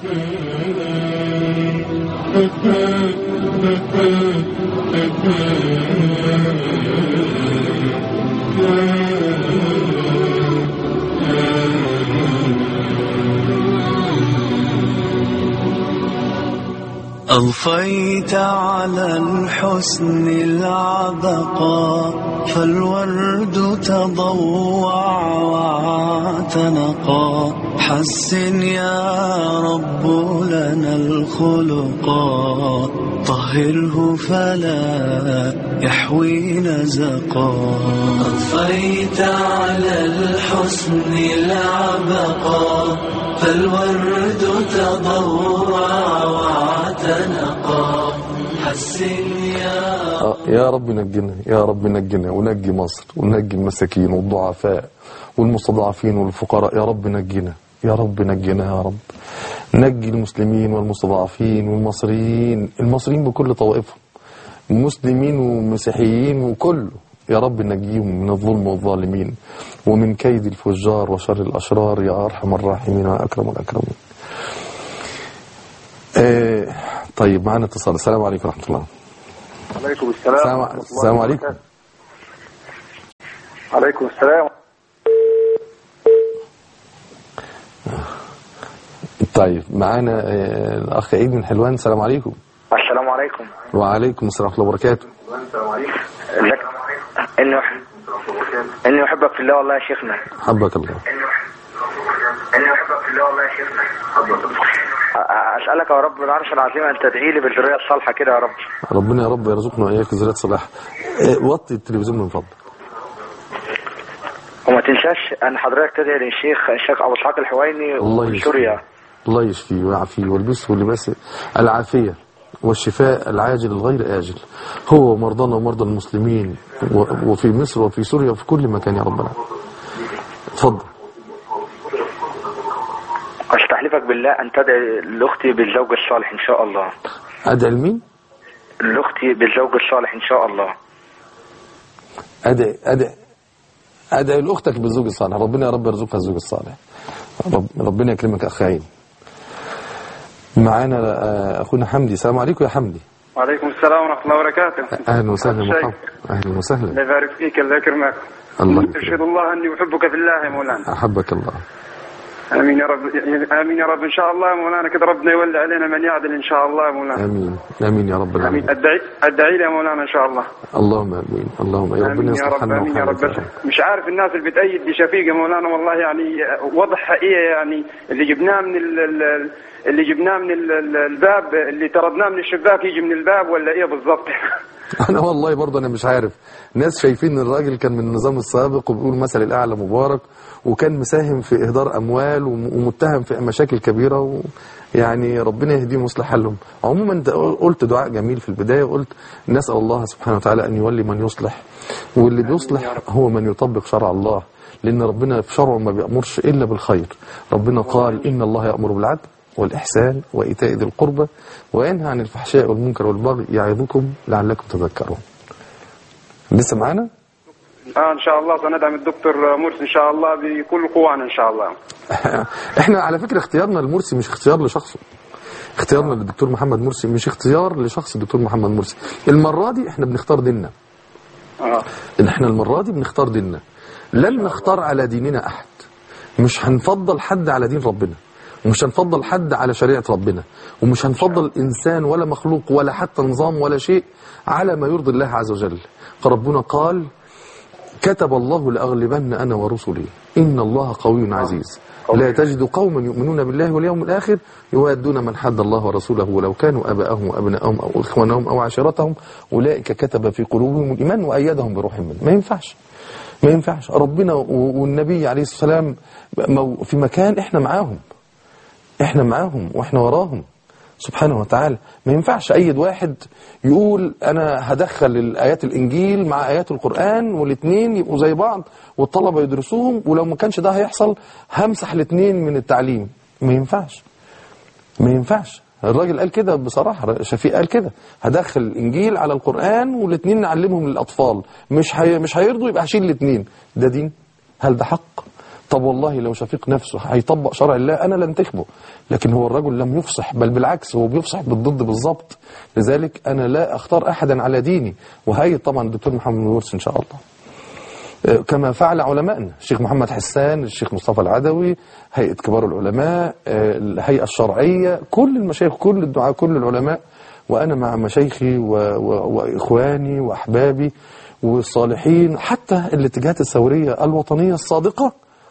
أضفيت على الحسن العبقا فالورد تضوع واعتنقا حسن يا رب لنا الخلقا طهره فلا يحوي نزقا أضفيت على الحسن العبقا فالورد تضوع واعتنقا تنقى حسن يا آه، يا رب نجنا يا رب نجنا ونجي مصر ونجي المساكين والضعفاء والمستضعفين والفقراء يا رب نجنا يا رب نجنا يا رب نجي المسلمين والمستضعفين والمصريين المصريين بكل طوائفهم مسلمين ومسيحيين وكله يا رب نجيهم من الظلم والظالمين ومن كيد الفجار وشر الأشرار يا أرحم الراحمين وأكرم الأكرمين آه طيب معنا اتصال السلام عليكم ورحمة الله عليكم السلام السلام- ورحمة الله السلام عليكم. وبركاته. عليكم السلام طيب معانا آه، الأخ عيد من حلوان السلام عليكم السلام عليكم وعليكم السلام ورحمة الله وبركاته لك اني اني احبك في الله والله يا شيخنا حبك الله اني احبك في الله والله يا شيخنا اسالك يا رب العرش العظيم ان تدعي لي بالذريه الصالحه كده يا رب ربنا يا رب يرزقنا وإياك ذرية صلاح آه، وطي التلفزيون من فضلك وما تنساش ان حضرتك تدعي للشيخ الشيخ ابو اسحاق الحويني الله من سوريا يشفيه الله يشفيه ويعافيه ويلبسه لباس العافية والشفاء العاجل الغير آجل هو ومرضانا ومرضى المسلمين و- وفي مصر وفي سوريا وفي كل مكان يا ربنا اتفضل استحلفك بالله ان تدعي لاختي بالزوج الصالح ان شاء الله أدعي لمين؟ لاختي بالزوج الصالح ان شاء الله أدعي أدعي أدعي لأختك بالزوج الصالح ربنا يا رب يرزقها الزوج الصالح رب ربنا يكرمك أخ عين معانا آه، أخونا حمدي السلام عليكم يا حمدي وعليكم السلام ورحمة الله وبركاته أهلا وسهلا شيخ. مرحبا أهلا وسهلا الله يبارك فيك الله يكرمك الله أشهد يكرمك الله أني أحبك في الله يا مولانا أحبك الله آمين يا رب آمين يا رب إن شاء الله يا مولانا كده ربنا يولي علينا من يعدل إن شاء الله يا مولانا آمين آمين يا رب آمين العالمين أدعي أدعي لي يا مولانا إن شاء الله اللهم آمين اللهم يا ربنا آمين يا يصلح رب حالنا آمين يا وحالك رب يا رب. بس مش عارف الناس اللي بتأيد بشفيق يا مولانا والله يعني وضح حقيقة يعني اللي جبناه من ال ال- اللي جبناه من ال- ال- الباب اللي طردناه من الشباك يجي من الباب ولا إيه بالضبط انا والله برضه انا مش عارف ناس شايفين ان الراجل كان من النظام السابق وبيقول مثل الاعلى مبارك وكان مساهم في اهدار اموال وم- ومتهم في مشاكل كبيره و يعني ربنا يهديهم ويصلح حالهم عموما انت قلت دعاء جميل في البدايه وقلت نسال الله سبحانه وتعالى ان يولي من يصلح واللي بيصلح هو من يطبق شرع الله لان ربنا في شرعه ما بيامرش الا بالخير ربنا قال ان الله يامر بالعدل والإحسان وإيتاء ذي القربى وينهى عن الفحشاء والمنكر والبغي يعظكم لعلكم تذكرون لسه معانا آه إن شاء الله سندعم الدكتور مرسي إن شاء الله بكل قوانا إن شاء الله احنا على فكرة اختيارنا لمرسي مش اختيار لشخصه اختيارنا للدكتور محمد مرسي مش اختيار لشخص الدكتور محمد مرسي المرة دي احنا بنختار ديننا آه ان احنا المرة دي بنختار ديننا لن نختار على ديننا احد مش هنفضل حد على دين ربنا ومش هنفضل حد على شريعة ربنا ومش هنفضل إنسان ولا مخلوق ولا حتى نظام ولا شيء على ما يرضي الله عز وجل فربنا قال كتب الله لأغلبن أنا ورسلي إن الله قوي عزيز لا تجد قوما يؤمنون بالله واليوم الآخر يوادون من حد الله ورسوله ولو كانوا أباءهم وأبناءهم أو إخوانهم أو عشيرتهم أولئك كتب في قلوبهم الإيمان وأيدهم بروح منه ما ينفعش ما ينفعش ربنا و- والنبي عليه الصلاة والسلام مو- في مكان إحنا معاهم احنا معاهم واحنا وراهم سبحانه وتعالى ما ينفعش ايد واحد يقول انا هدخل الايات الانجيل مع ايات القران والاثنين يبقوا زي بعض والطلبه يدرسوهم ولو ما كانش ده هيحصل همسح الاثنين من التعليم ما ينفعش ما ينفعش الراجل قال كده بصراحة شفيق قال كده هدخل الإنجيل على القرآن والاثنين نعلمهم للأطفال مش هي مش هيرضوا يبقى هشيل الاثنين ده دين هل ده حق طب والله لو شفيق نفسه هيطبق شرع الله أنا لن تخبه لكن هو الرجل لم يفصح بل بالعكس هو بيفصح بالضد بالظبط لذلك أنا لا أختار أحدا على ديني وهي طبعا الدكتور محمد مرسي إن شاء الله كما فعل علمائنا الشيخ محمد حسان الشيخ مصطفى العدوي هيئة كبار العلماء آه، الهيئة الشرعية كل المشايخ كل الدعاء كل العلماء وأنا مع مشايخي و... و... وإخواني وأحبابي والصالحين حتى الاتجاهات الثورية الوطنية الصادقة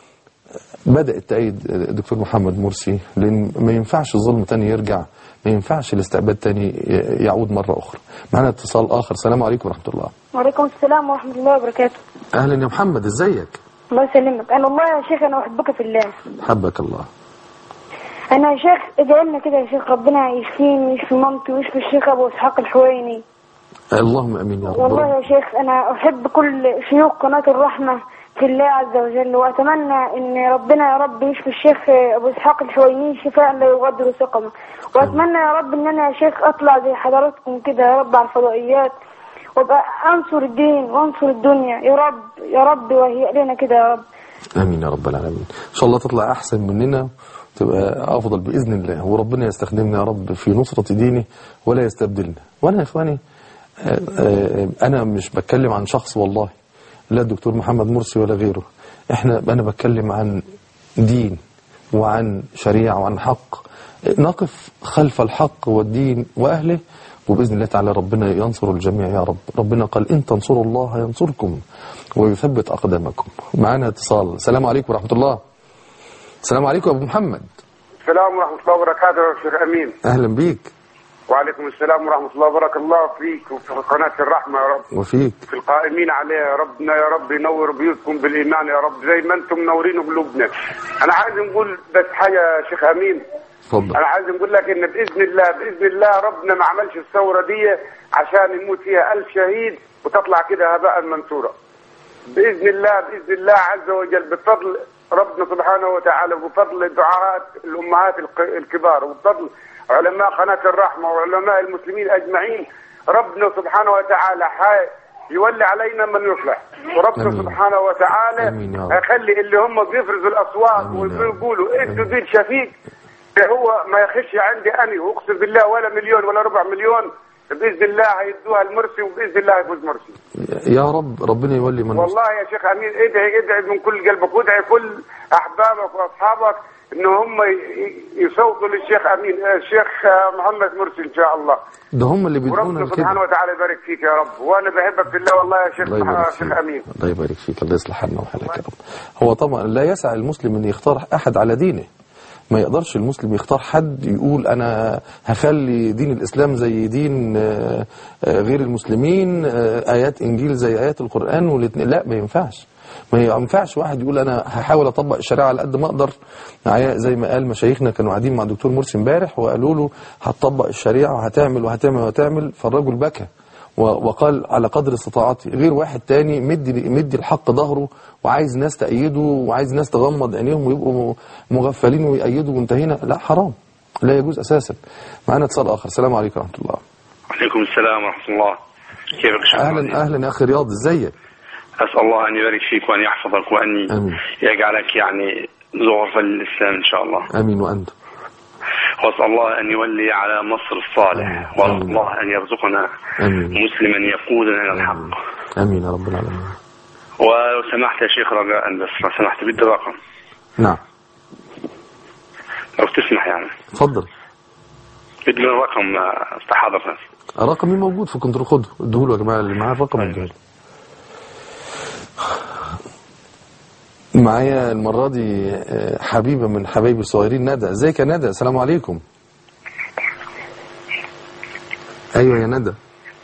بدأت تأيد الدكتور محمد مرسي لأن ما ينفعش الظلم تاني يرجع ما ينفعش الاستعباد تاني ي- يعود مرة أخرى معنا اتصال آخر السلام عليكم ورحمة الله وعليكم السلام ورحمة الله وبركاته أهلا يا محمد ازيك الله يسلمك أنا والله يا شيخ أنا أحبك في الله حبك الله انا يا شيخ ادعي لنا كده يا شيخ ربنا يشفيني ويشفي مامتي ويشفي الشيخ ابو اسحاق الحويني اللهم امين يا رب والله يا شيخ انا احب كل شيوخ قناه الرحمه في الله عز وجل واتمنى ان ربنا يا رب يشفي الشيخ ابو اسحاق الحويني شفاء لا يغادر سقما واتمنى يا رب ان انا يا شيخ اطلع زي حضراتكم كده يا رب على الفضائيات وابقى انصر الدين وانصر الدنيا يا رب يا رب وهي لنا كده يا رب امين يا رب العالمين ان شاء الله تطلع احسن مننا تبقى افضل باذن الله وربنا يستخدمنا يا رب في نصره دينه ولا يستبدلنا وانا يا اخواني آه، آه، انا مش بتكلم عن شخص والله لا الدكتور محمد مرسي ولا غيره احنا انا بتكلم عن دين وعن شريعه وعن حق نقف خلف الحق والدين واهله وباذن الله تعالى ربنا ينصر الجميع يا رب ربنا قال ان تنصروا الله ينصركم ويثبت اقدامكم معانا اتصال السلام عليكم ورحمه الله السلام عليكم يا ابو محمد السلام ورحمة الله وبركاته يا شيخ أمين اهلا بيك وعليكم السلام ورحمة الله وبارك الله فيك وفي قناة الرحمة يا رب وفيك في القائمين عليها يا ربنا يا رب ينور بيوتكم بالإيمان يا رب زي ما أنتم منورين قلوبنا أنا عايز نقول بس حاجة يا شيخ أمين اتفضل أنا عايز نقول لك إن بإذن الله بإذن الله ربنا ما عملش الثورة دي عشان يموت فيها ألف شهيد وتطلع كده هباء منثورا باذن الله باذن الله عز وجل بفضل ربنا سبحانه وتعالى وبفضل دعاءات الامهات الق- الكبار وبفضل علماء قناه الرحمه وعلماء المسلمين اجمعين ربنا سبحانه وتعالى حي يولي علينا من يصلح وربنا آمين. سبحانه وتعالى آمين يا رب. هيخلي اللي هم بيفرزوا الاصوات آمين يا رب. ويقولوا انتوا دين شفيق هو ما يخش عندي اني واقسم بالله ولا مليون ولا ربع مليون باذن الله هيدوها المرسي وباذن الله يفوز مرسي يا رب ربنا يولي من يصلح. والله يا شيخ امين ادعي ادعي من كل قلبك وادعي كل احبابك واصحابك ان هم ي- يصوتوا للشيخ امين آه، الشيخ آه، محمد مرسي ان شاء الله ده هم اللي بيدعونا وربنا لكده سبحانه وتعالى يبارك فيك يا رب وانا بحبك في الله والله يا شيخ الله يبارك آه، فيك شيخ امين الله يبارك فيك الله يصلح حالنا وحالك يا رب هو طبعا لا يسع المسلم ان يختار احد على دينه ما يقدرش المسلم يختار حد يقول انا هخلي دين الاسلام زي دين آه، آه، غير المسلمين آه، ايات انجيل زي ايات القران والاتنين لا ما ينفعش ما ينفعش واحد يقول انا هحاول اطبق الشريعه على قد ما اقدر معايا زي ما قال مشايخنا كانوا قاعدين مع الدكتور مرسي امبارح وقالوا له هتطبق الشريعه وهتعمل وهتعمل وهتعمل فالرجل بكى و- وقال على قدر استطاعتي غير واحد تاني مدي مدي الحق ظهره وعايز ناس تأيده وعايز ناس تغمض عينيهم ويبقوا مغفلين ويأيدوا وانتهينا لا حرام لا يجوز أساسا معانا اتصال آخر السلام عليكم ورحمة الله عليكم السلام ورحمة الله كيفك يا شيخ علي؟ أهلا أهلا يا أخي رياض ازيك أسأل الله أن يبارك فيك وأن يحفظك وأن آمين. يجعلك يعني زغرفا للإسلام إن شاء الله آمين وأنت وأسأل الله أن يولي على مصر الصالح آمين. وأسأل الله أن يرزقنا آمين مسلما يقودنا إلى الحق آمين يا رب العالمين ولو سمحت يا شيخ رجاء بس لو سمحت بدي الرقم نعم لو تسمح يعني اتفضل بدي الرقم آه، استحاضر رقمي موجود في كنترول خده اديهوله يا جماعة اللي معاه الرقم اديهوله معايا المرة دي آه، حبيبة من حبايبي الصغيرين ندى ازيك يا ندى السلام عليكم ايوه يا ندى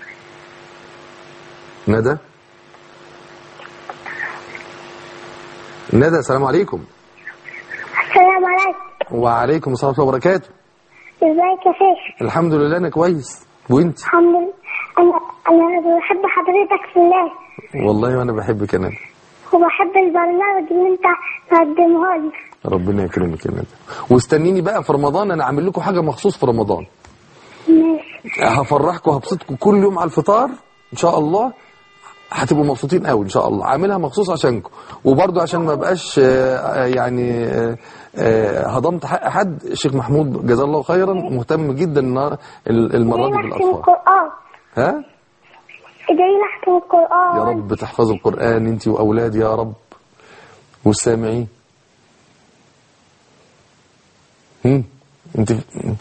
ندى ندى السلام عليكم السلام عليكم وعليكم السلام ورحمة الله وبركاته ازيك يا شيخ الحمد لله انا كويس وانت الحمد لله انا انا بحب حضرتك في الله والله وانا بحبك يا ندى وبحب البرنامج اللي انت تقدمه لي ربنا يكرمك يا ندى واستنيني بقى في رمضان انا عامل لكم حاجه مخصوص في رمضان ماشي هفرحكم وهبسطكم كل يوم على الفطار ان شاء الله هتبقوا مبسوطين قوي ان شاء الله عاملها مخصوص عشانكم وبرضه عشان ما بقاش آه، يعني آه، آه، هضمت حق حد الشيخ محمود جزاه الله خيرا مهتم جدا النهار- المره دي ادعي لي اختم بالاطفال القران ها ادعي لي اختم القران يا رب تحفظوا القرآن انت وأولادي يا رب والسامعين هم انت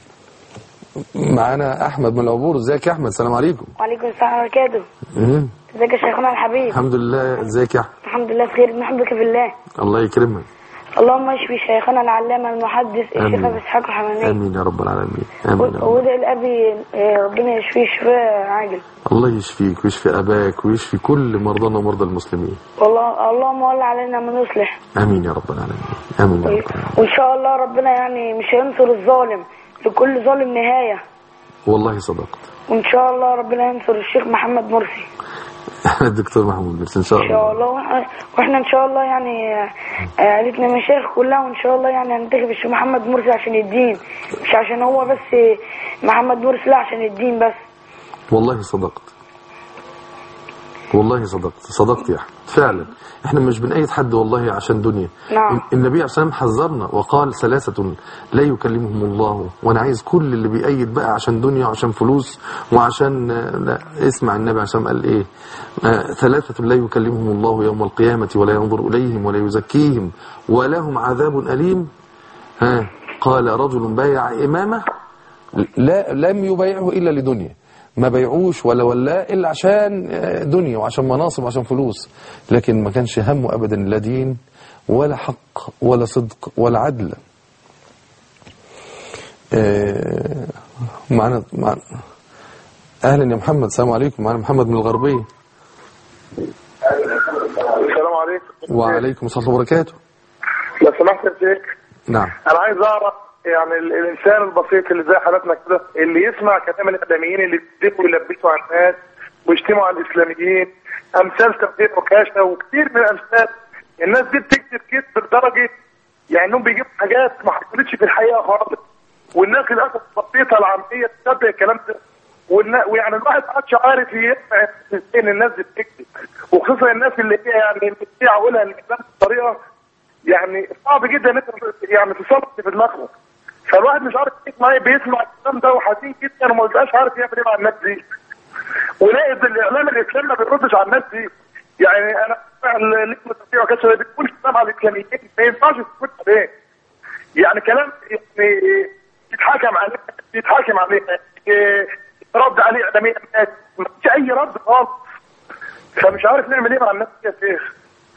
معانا أحمد من العبور ازيك يا أحمد السلام عليكم وعليكم السلام ورحمة الله وبركاته هم. ازيك يا شيخنا الحبيب الحمد لله ازيك يا أحمد الحمد لله بخير بنحبك في الله الله يكرمك اللهم اشفي شيخنا العلامة المحدث الشيخ آمين. أبي إسحاق الحمامي امين يا رب العالمين امين يا رب. وادعي لأبي آه، ربنا يشفيه شفاء عاجل الله يشفيك ويشفي اباك ويشفي كل مرضانا ومرضى المسلمين والله اللهم ول علينا من يصلح امين يا رب العالمين امين يا رب العالمين وإن شاء الله ربنا يعني مش هينصر الظالم لكل ظالم نهاية والله صدقت وإن شاء الله ربنا ينصر الشيخ محمد مرسي الدكتور محمود بس ان شاء إن شاء الله الله وإحنا- وإحنا إن شاء الله يعني آه، عيلتنا مشايخ كلها وإن شاء الله يعني هننتخب الشيخ محمد مرسي عشان الدين مش عشان هو بس محمد مرسي لا عشان الدين بس والله صدقت والله صدقت صدقت يا احمد فعلا احنا مش بنأيد حد والله عشان دنيا نعم. النبي عليه الصلاه والسلام حذرنا وقال ثلاثة لا يكلمهم الله وانا عايز كل اللي بيأيد بقى عشان دنيا وعشان فلوس وعشان آه، لا اسمع النبي عليه الصلاه والسلام قال ايه آه، ثلاثة لا يكلمهم الله يوم القيامة ولا ينظر إليهم ولا يزكيهم ولهم عذاب أليم ها قال رجل بايع إمامه لا لم يبايعه إلا لدنيا ما بيعوش ولا ولا إلا عشان آه، دنيا وعشان مناصب وعشان فلوس لكن ما كانش همه أبدا لا دين ولا حق ولا صدق ولا عدل آه، معنا معنا أهلا يا محمد السلام عليكم معنا محمد من الغربية السلام عليكم وعليكم السلام ورحمة الله وبركاته لو سمحت يا شيخ نعم انا عايز اعرف يعني ال- الانسان البسيط اللي زي حالتنا كده اللي يسمع كلام الاعلاميين اللي بيكذبوا ويلبسوا على الناس ويشتموا على الاسلاميين امثال تفسير عكاشه وكثير من الامثال الناس دي بتكذب كذب لدرجه يعني انهم بيجيبوا حاجات ما حصلتش في الحقيقه خالص والناس للاسف البسيطه العاميه تصدق الكلام ده والنا- ويعني الواحد ما عادش عارف يسمع ان الناس دي بتكذب وخصوصا الناس اللي هي يعني بتبيع عقولها الكلام بطريقه يعني صعب جدا ان انت يعني تصرف في دماغهم فالواحد مش عارف يسمع ايه بيسمع الكلام ده وحزين جدا وما بيبقاش عارف يعمل ايه مع الناس دي ولاقي إن الاعلام الاسلامي ما بيردش على الناس دي يعني انا اللي اسمه تفسير وكاشه ده بيقول كلام على الاسلاميين ما ينفعش تسكت عليه يعني كلام يعني يتحاكم عليه يتحاكم عليه إيه، رد عليه اعلاميا ما فيش اي رد خالص فمش عارف نعمل ايه مع الناس دي يا شيخ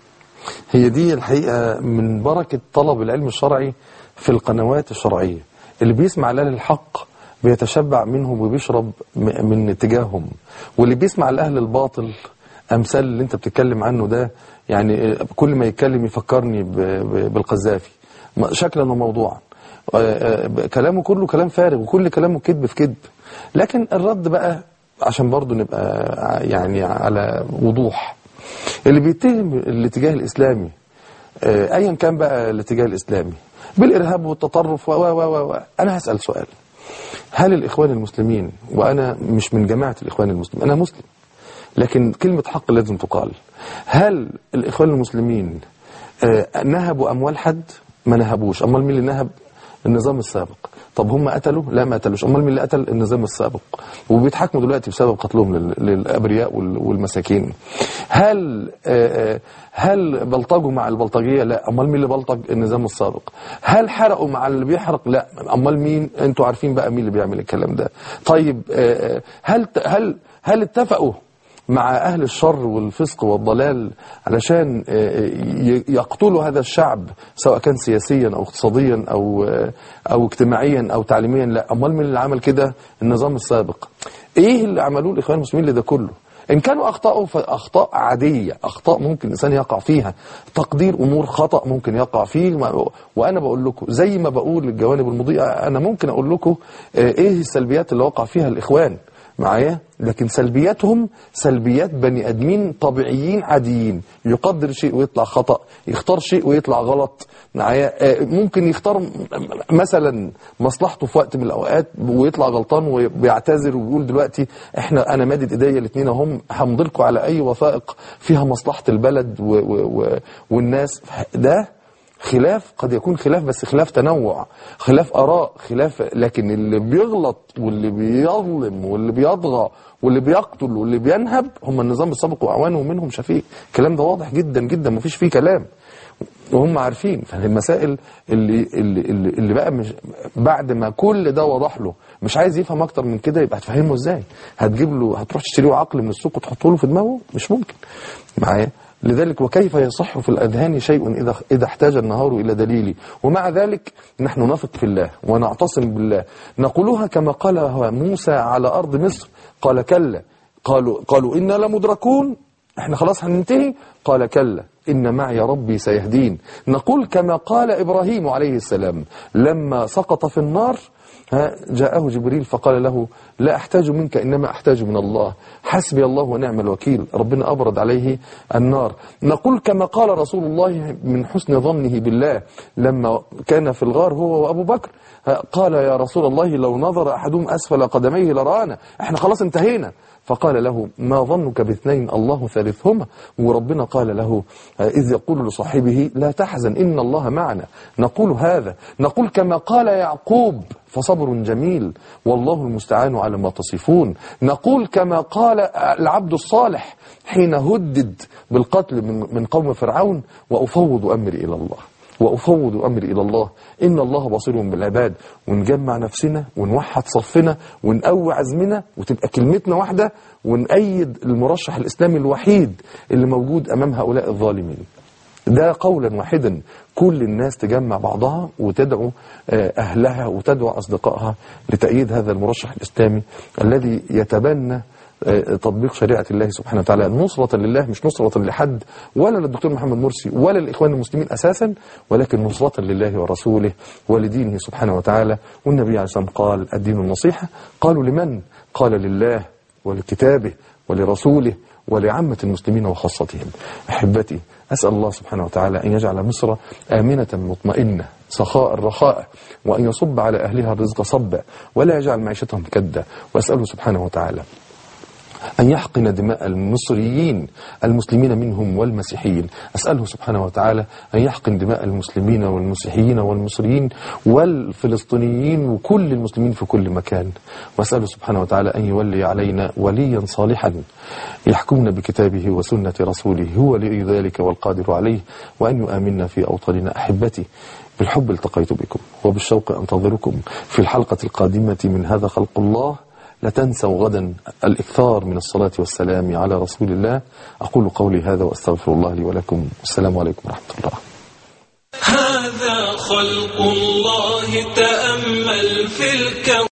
هي دي الحقيقة من بركة طلب العلم الشرعي في القنوات الشرعية اللي بيسمع لأهل الحق بيتشبع منهم وبيشرب م- من اتجاههم واللي بيسمع لأهل الباطل أمثال اللي انت بتتكلم عنه ده يعني كل ما يتكلم يفكرني ب- ب- بالقذافي م- شكلا وموضوعا آه، آه، كلامه كله كلام فارغ وكل كلامه كذب في كذب لكن الرد بقى عشان برضو نبقى ع- يعني على وضوح اللي بيتهم الاتجاه الإسلامي آه، أيا كان بقى الاتجاه الإسلامي بالإرهاب والتطرف و و و و أنا هسأل سؤال هل الإخوان المسلمين وأنا مش من جماعة الإخوان المسلمين أنا مسلم لكن كلمة حق لازم تقال هل الإخوان المسلمين آه، نهبوا أموال حد ما نهبوش أمال مين اللي نهب النظام السابق طب هم قتلوا لا ما قتلوش أمال مين اللي قتل النظام السابق وبيتحاكموا دلوقتي بسبب قتلهم لل- للأبرياء وال- والمساكين هل آه، آه، هل بلطجوا مع البلطجية لا أمال مين اللي بلطج النظام السابق هل حرقوا مع اللي بيحرق لا أمال مين انتوا عارفين بقى مين اللي بيعمل الكلام ده طيب آه، آه، هل هل هل اتفقوا مع أهل الشر والفسق والضلال علشان آه، ي- يقتلوا هذا الشعب سواء كان سياسيا أو اقتصاديا أو آه، أو اجتماعيا أو تعليميا لا أمال مين اللي عمل كده النظام السابق إيه اللي عملوه الإخوان المسلمين لده كله إن كانوا أخطأوا فأخطاء عادية أخطاء ممكن الإنسان يقع فيها تقدير أمور خطأ ممكن يقع فيه ما- وأنا بقول لكم زي ما بقول للجوانب المضيئة أنا ممكن أقول لكم آه، إيه السلبيات اللي وقع فيها الإخوان معايا لكن سلبياتهم سلبيات بني ادمين طبيعيين عاديين يقدر شيء ويطلع خطأ يختار شيء ويطلع غلط معايا آه، ممكن يختار م- مثلا مصلحته في وقت من الاوقات ويطلع غلطان وبيعتذر وبيقول دلوقتي احنا انا مادد ايديا الاثنين اهم همضي لكم على اي وثائق فيها مصلحه البلد و و و والناس ده خلاف قد يكون خلاف بس خلاف تنوع خلاف آراء خلاف لكن اللي بيغلط واللي بيظلم واللي بيطغى واللي بيقتل واللي بينهب هم النظام السابق وأعوانه ومنهم شفيق الكلام ده واضح جدا جدا مفيش فيه كلام وهم عارفين فالمسائل اللي اللي اللي, اللي بقى مش بعد ما كل ده وضح له مش عايز يفهم اكتر من كده يبقى هتفهمه ازاي هتجيب له هتروح تشتري له عقل من السوق وتحطه له في دماغه مش ممكن معايا لذلك وكيف يصح في الأذهان شيء إذا إذا احتاج النهار إلى دليل ومع ذلك نحن نثق في الله ونعتصم بالله نقولها كما قالها موسى على أرض مصر قال كلا قالوا قالوا إنا لمدركون احنا خلاص هننتهي قال كلا إن معي ربي سيهدين نقول كما قال إبراهيم عليه السلام لما سقط في النار ها، جاءه جبريل فقال له لا أحتاج منك إنما أحتاج من الله حسبي الله ونعم الوكيل ربنا أبرد عليه النار نقول كما قال رسول الله من حسن ظنه بالله لما كان في الغار هو وأبو بكر ها، قال يا رسول الله لو نظر أحدهم أسفل قدميه لرآنا احنا خلاص انتهينا فقال له ما ظنك باثنين الله ثالثهما وربنا قال له آه، إذ يقول لصاحبه لا تحزن إن الله معنا نقول هذا نقول كما قال يعقوب فصبر جميل والله المستعان على ما تصفون نقول كما قال العبد الصالح حين هدد بالقتل من من قوم فرعون وأفوض أمري إلى الله وأفوض أمري إلى الله إن الله بصير بالعباد ونجمع نفسنا ونوحد صفنا ونقوي عزمنا وتبقى كلمتنا واحدة ونأيد المرشح الإسلامي الوحيد اللي موجود أمام هؤلاء الظالمين ده قولا واحدا كل الناس تجمع بعضها وتدعو آه، أهلها وتدعو أصدقائها لتأييد هذا المرشح الإسلامي الذي يتبنى آه، تطبيق شريعة الله سبحانه وتعالى نصرة لله مش نصرة لحد ولا للدكتور محمد مرسي ولا للإخوان المسلمين أساسا ولكن نصرة لله ورسوله ولدينه سبحانه وتعالى والنبي عليه الصلاة والسلام قال الدين النصيحة قالوا لمن؟ قال لله ولكتابه ولرسوله ولعامة المسلمين وخاصتهم أحبتي أسأل الله سبحانه وتعالى أن يجعل مصر آمنة مطمئنة سخاء رخاء وأن يصب على أهلها الرزق صبا ولا يجعل معيشتهم كدا وأسأله سبحانه وتعالى أن يحقن دماء المصريين المسلمين منهم والمسيحيين أسأله سبحانه وتعالى أن يحقن دماء المسلمين والمسيحيين والمصريين والفلسطينيين وكل المسلمين في كل مكان وأسأله سبحانه وتعالى أن يولي علينا وليا صالحا يحكمنا بكتابه وسنة رسوله هو لي ذلك والقادر عليه وأن يؤمننا في أوطاننا أحبتي بالحب التقيت بكم وبالشوق أنتظركم في الحلقة القادمة من هذا خلق الله لا تنسوا غدا الإكثار من الصلاة والسلام على رسول الله أقول قولي هذا وأستغفر الله لي ولكم والسلام عليكم ورحمة الله هذا خلق الله تأمل في الكون